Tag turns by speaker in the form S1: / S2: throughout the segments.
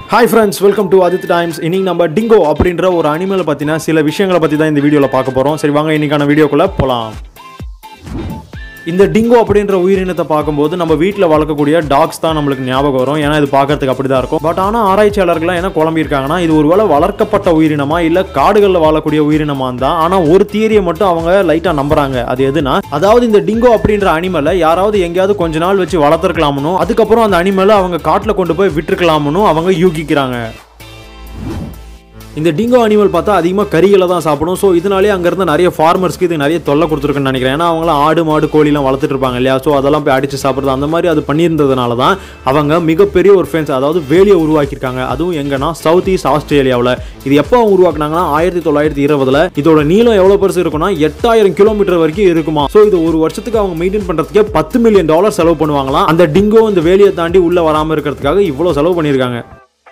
S1: hi friends welcome to Adith Times இன்னைக்கு நம்ம dingo அப்படின்ற ஒரு அனிமலை பற்றின சில விஷயங்களை பற்றி தான் இந்த வீடியோவில் பார்க்க போகிறோம் சரி வாங்க இன்னைக்கான வீடியோக்குள்ளே போகலாம் இந்த டிங்கோ அப்படின்ற உயிரினத்தை பார்க்கும்போது நம்ம வீட்டில் வளர்க்கக்கூடிய டாக்ஸ் தான் நம்மளுக்கு ஞாபகம் வரும் ஏன்னா இது பார்க்கறதுக்கு அப்படி தான் இருக்கும் பட் ஆனால் ஆராய்ச்சியாளர்கள்லாம் என்ன குழம்பியிருக்காங்கன்னா இது ஒருவேளை வளர்க்கப்பட்ட உயிரினமா இல்லை காடுகளில் வாழக்கூடிய உயிரினமா தான் ஆனால் ஒரு தியரியை மட்டும் அவங்க லைட்டாக நம்புறாங்க அது எதுனா அதாவது இந்த டிங்கோ அப்படின்ற அனிமலை யாராவது எங்கேயாவது கொஞ்ச நாள் வச்சு வளர்த்துருக்கலாமனோ அதுக்கப்புறம் அந்த அனிமலை அவங்க காட்டில் கொண்டு போய் விட்டுருக்கலாமனு அவங்க யூகிக்கிறாங்க இந்த டிங்கோ அனிமல் பார்த்தா அதிகமாக கறிகளை தான் சாப்பிடும் ஸோ இதனாலே அங்கேருந்து நிறைய ஃபார்மர்ஸ்க்கு இது நிறைய தொல்லை கொடுத்துருக்குன்னு நினைக்கிறேன் ஏன்னா அவங்களாம் ஆடு மாடு கோழிலாம் வளர்த்துட்டு இருப்பாங்க இல்லையா ஸோ அதெல்லாம் போய் அடித்து சாப்பிட்றது அந்த மாதிரி அது பண்ணியிருந்ததுனால தான் அவங்க மிகப்பெரிய ஒரு ஃபென்ஸ் அதாவது வேலியை உருவாக்கியிருக்காங்க அதுவும் எங்கன்னா சவுத் ஈஸ்ட் ஆஸ்திரேலியாவில் இது எப்போ அவங்க உருவாக்குனாங்கன்னா ஆயிரத்தி தொள்ளாயிரத்தி இருபதுல இதோட நீளம் எவ்வளோ பெருசு இருக்குன்னா எட்டாயிரம் கிலோமீட்டர் வரைக்கும் இருக்குமா ஸோ இது ஒரு வருஷத்துக்கு அவங்க மெயின்டைன் பண்ணுறதுக்கே பத்து மில்லியன் டாலர் செலவு பண்ணுவாங்களாம் அந்த டிங்கோ இந்த வேலியை தாண்டி உள்ளே வராமல் இருக்கிறதுக்காக இவ்வளோ செலவு பண்ணியிருக்காங்க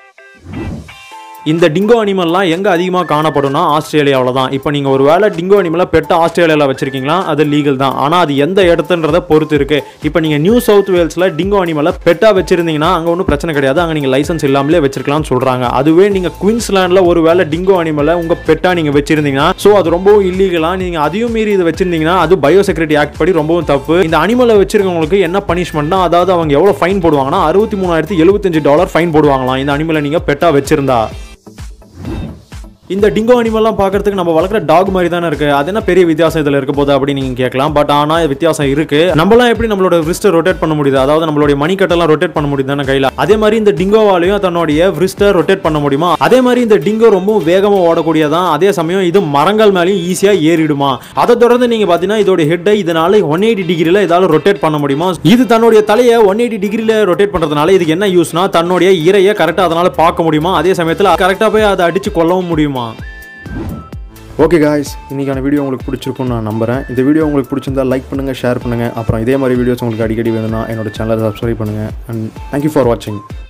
S1: இந்த டிங்கோ அனிமல்லாம் எங்கே அதிகமாக காணப்படும்னா ஆஸ்திரேலியாவில் தான் இப்போ நீங்கள் ஒரு வேளை டிங்கோ அனிமலை பெட்ட ஆஸ்திரேலியாவில் வச்சிருக்கீங்களா அது லீகல் தான் ஆனால் அது எந்த இடத்துன்றதை பொறுத்து இருக்கு இப்போ நீங்கள் நியூ சவுத் வேல்ஸில் டிங்கோ அனிமலை பெட்டாக வச்சிருந்தீங்கன்னா அங்கே ஒன்றும் பிரச்சனை கிடையாது அங்கே நீங்கள் லைசன்ஸ் இல்லாமலே வச்சிருக்கலாம்னு சொல்கிறாங்க அதுவே நீங்கள் குயின்ஸ்லாண்டில் ஒரு வேளை டிங்கோ அனிமலை உங்கள் பெட்டாக நீங்கள் வச்சிருந்தீங்கன்னா ஸோ அது ரொம்பவும் இல்லீகலாக நீங்கள் அதையும் மீறி இது வச்சிருந்தீங்கன்னா அது பயோசெக்யூரிட்டி ஆக்ட் படி ரொம்பவும் தப்பு இந்த அனிமலை வச்சிருக்கவங்களுக்கு என்ன பனிஷ்மெண்ட்னா அதாவது அவங்க எவ்வளோ ஃபைன் போடுவாங்கன்னா அறுபத்தி மூணாயிரத்தி எழுபத்தஞ்சு டாலர் ஃபைன் போடுவாங்களாம் இந்த அனிமலை நீங்கள் பெட்டாக வச்சிருந்தா இந்த டிங்கோ அனிமல்லாம் பார்க்கறதுக்கு நம்ம வளர்க்குற டாக் மாதிரி தானே இருக்கு அது என்ன பெரிய வித்தியாசம் இதில் இருக்க போது அப்படின்னு நீங்கள் கேட்கலாம் பட் ஆனால் வித்தியாசம் இருக்கு நம்மளாம் எப்படி நம்மளோட விரிஸ்டை ரொட்டேட் பண்ண முடியுது அதாவது நம்மளுடைய மணிக்கட்டெல்லாம் ரொட்டேட் பண்ண முடியுது தானே கையில் அதே மாதிரி இந்த டிங்கோவாலையும் தன்னுடைய விரிஸ்டை ரொட்டேட் பண்ண முடியுமா அதே மாதிரி இந்த டிங்கோ ரொம்ப வேகமாக ஓடக்கூடியதான் அதே சமயம் இது மரங்கள் மேலேயும் ஈஸியாக ஏறிடுமா அதை தொடர்ந்து நீங்கள் பார்த்தீங்கன்னா இதோட ஹெட்டை இதனால ஒன் எயிட்டி டிகிரியில் இதால ரொட்டேட் பண்ண முடியுமா இது தன்னுடைய தலையை ஒன் எயிட்டி டிகிரியில் ரொட்டேட் பண்ணுறதுனால இதுக்கு என்ன யூஸ்னா தன்னுடைய இரையை கரெக்டாக அதனால பார்க்க முடியுமா அதே சமயத்தில் கரெக்டாக போய் அதை அடித்து கொல்லவும் முடியுமா ஓகே காய்ஸ் இன்றைக்கான வீடியோ உங்களுக்கு பிடிச்சிருக்கும்னு நான் நம்புறேன் இந்த வீடியோ உங்களுக்கு பிடிச்சிருந்தா லைக் பண்ணுங்கள் ஷேர் பண்ணுங்கள் அப்புறம் இதே மாதிரி வீடியோஸ் உங்களுக்கு அடிக்கடி வேணும்னா என்னோட சேனலை சப்ஸ்கிரைப் பண்ணுங்கள் அண்ட் தேங்க்யூ ஃபார் வாட்சிங்